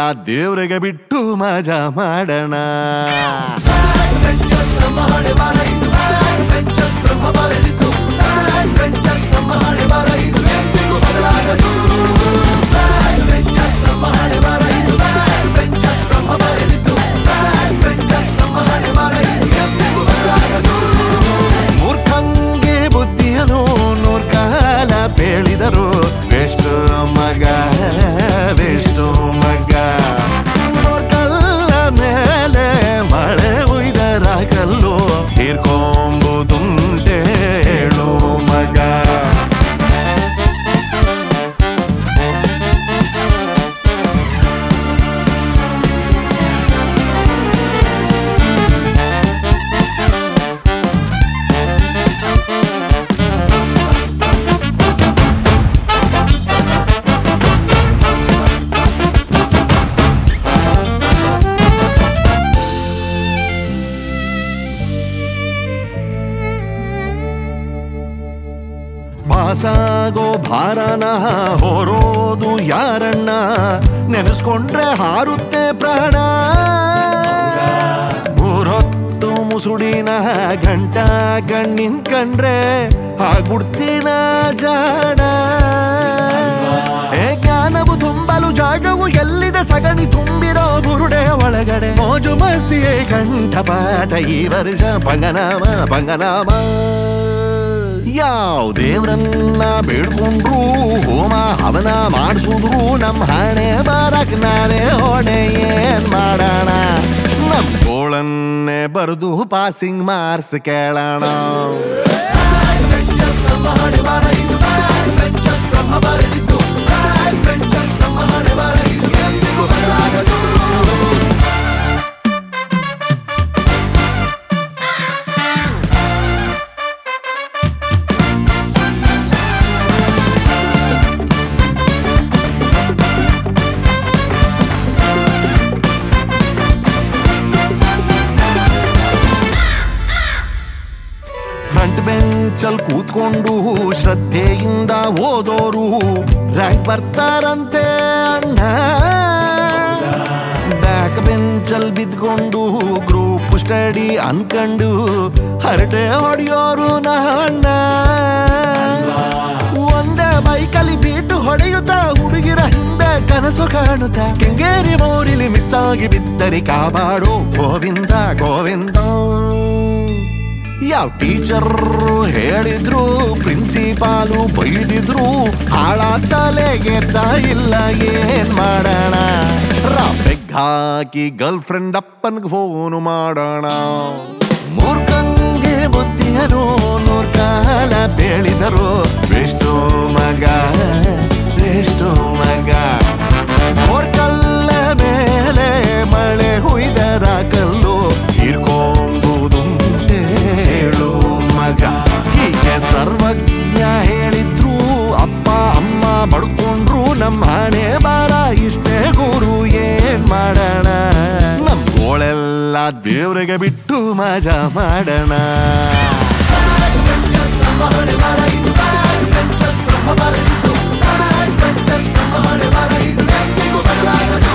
ದೇವ್ರಿಗೆ ಬಿಟ್ಟು ಮಜಾ ಮಾಡೋಣ ಮೂರ್ಖಂಗೆ ಬುದ್ಧಿಯನು ನೂರ್ ಕಾಲ ಬೇಳಿದರು ವೇಷ್ಟು ಮಗ ವೇಷ್ಟು ಮಗ ಮೂರ್ಖಲ್ಲ ಮೇಲೆ ಮಳೆ ಉಯ್ದರ ಕಲ್ಲು ತೀರ್ಕೊಂಬುದುಂಟೆ ಹೇಳು ಮಗ ಪಾಸಾಗೋ ಭಾರನ ಹೊರೋದು ಯಾರಣ್ಣ ನೆನೆಸ್ಕೊಂಡ್ರೆ ಹಾರುತ್ತೆ ಪ್ರಾಣ ಮೂರೊತ್ತು ಮುಸುಡಿನ ಗಂಟ ಗಣ್ಣಿನ್ ಕಂಡ್ರೆ ಆಗ್ಬಿಡ್ತೀನ ಜಾಣ ಏ ಜ್ಞಾನವು ತುಂಬಲು ಜಾಗವು ಎಲ್ಲಿದೆ ಸಗಣಿ ತುಂಬಿರೋ ಬುರುಡೆ ಒಳಗಡೆ ಮೋಜು ಮಸ್ತಿಯೇ ಕಂಠಪಾಠ ಈ ವರ್ಷ ಪಂಗನಾಮ ಪಂಗನಾಮ ಯಾವ ದೇವ್ರನ್ನ ಬೇಡ್ಕೊಂಡ್ರು ಹೋಮ ಹವನ ಮಾಡಿಸಿದ್ರು ನಮ್ ಹಣೆ ಬರಕ್ ನಾವೇ ಹೊಣೆ ಏನ್ ಮಾಡೋಣ ನಮ್ ಗೋಳನ್ನೇ ಬರೆದು ಪಾಸಿಂಗ್ ಮಾರ್ಸ್ ಕೇಳೋಣ ಫ್ರಂಟ್ ಬೆಂಚಲ್ ಕೂತ್ಕೊಂಡು ಶ್ರದ್ಧೆಯಿಂದ ಓದೋರು ರ್ಯಾಂಕ್ ಬರ್ತಾರಂತೆ ಅಣ್ಣ ಬ್ಯಾಕ್ ಬೆಂಚಲ್ ಬಿದ್ಕೊಂಡು ಗ್ರೂಪ್ ಸ್ಟಡಿ ಅನ್ಕಂಡು ಹರಟೆ ಹೊಡೆಯೋರು ಅಣ್ಣ ಒಂದೇ ಬೈಕಲ್ಲಿ ಬೀಟು ಹೊಡೆಯುತ್ತಾ ಹುಡುಗಿರ ಹಿಂದೆ ಕನಸು ಕಾಣುತ್ತಾ ಕೆಂಗೇರಿ ಮೋರಿಲಿ ಮಿಸ್ ಆಗಿ ಬಿದ್ದರಿ ಕಾಪಾಡು ಗೋವಿಂದ ಗೋವಿಂದ ಯಾವ ಟೀಚರ್ ಹೇಳಿದ್ರು ಪ್ರಿನ್ಸಿಪಾಲು ಬೈದಿದ್ರು ಹಾಳ ತಲೆಗೆದ್ದ ಇಲ್ಲ ಏನ್ ಮಾಡೋಣ ರಾಪೆಗ್ ಹಾಕಿ ಗರ್ಲ್ ಫ್ರೆಂಡ್ ಅಪ್ಪನ್ಗೆ ಫೋನು ಮಾಡೋಣ ಮೂರ್ಖಂಗೆ ಬುದ್ಧಿಯನು ನೂರ್ ಕಾಲ ಬೇಳಿದರು ವೇಷ್ಟು ಮಗ ವೇಷ್ಟು ಮಗ ಮೂರ್ಖಲ್ಲ ಮೇಲೆ ಮಳೆ ಹುಯ್ದರ ಕಲ್ಲು ಹಿರ್ಕೊಂಬುದುಂಟೆ ಹೇಳು ಮಗ ಹೀಗೆ ಸರ್ವಜ್ಞ ಹೇಳಿದ್ರು ಅಪ್ಪ ಅಮ್ಮ ಬಡ್ಕೊಂಡ್ರು ನಮ್ಮ ಹಣೆ ಬಾರ ಇಷ್ಟೇ ಗುರು ಏನ್ ಮಾಡೋಣ ನಮ್ ಗೋಳೆಲ್ಲ ದೇವ್ರಿಗೆ ಬಿಟ್ಟು ಮಜಾ ಮಾಡೋಣ ಬ್ರಹ್ಮ ಬರೆದಿದ್ದು ಬ್ಯಾಕ್ ಬೆಂಚರ್ಸ್ ನಮ್ಮ ಹಣೆ ಬರ ಇದು ಎಂದಿಗೂ ಬದಲಾಗದು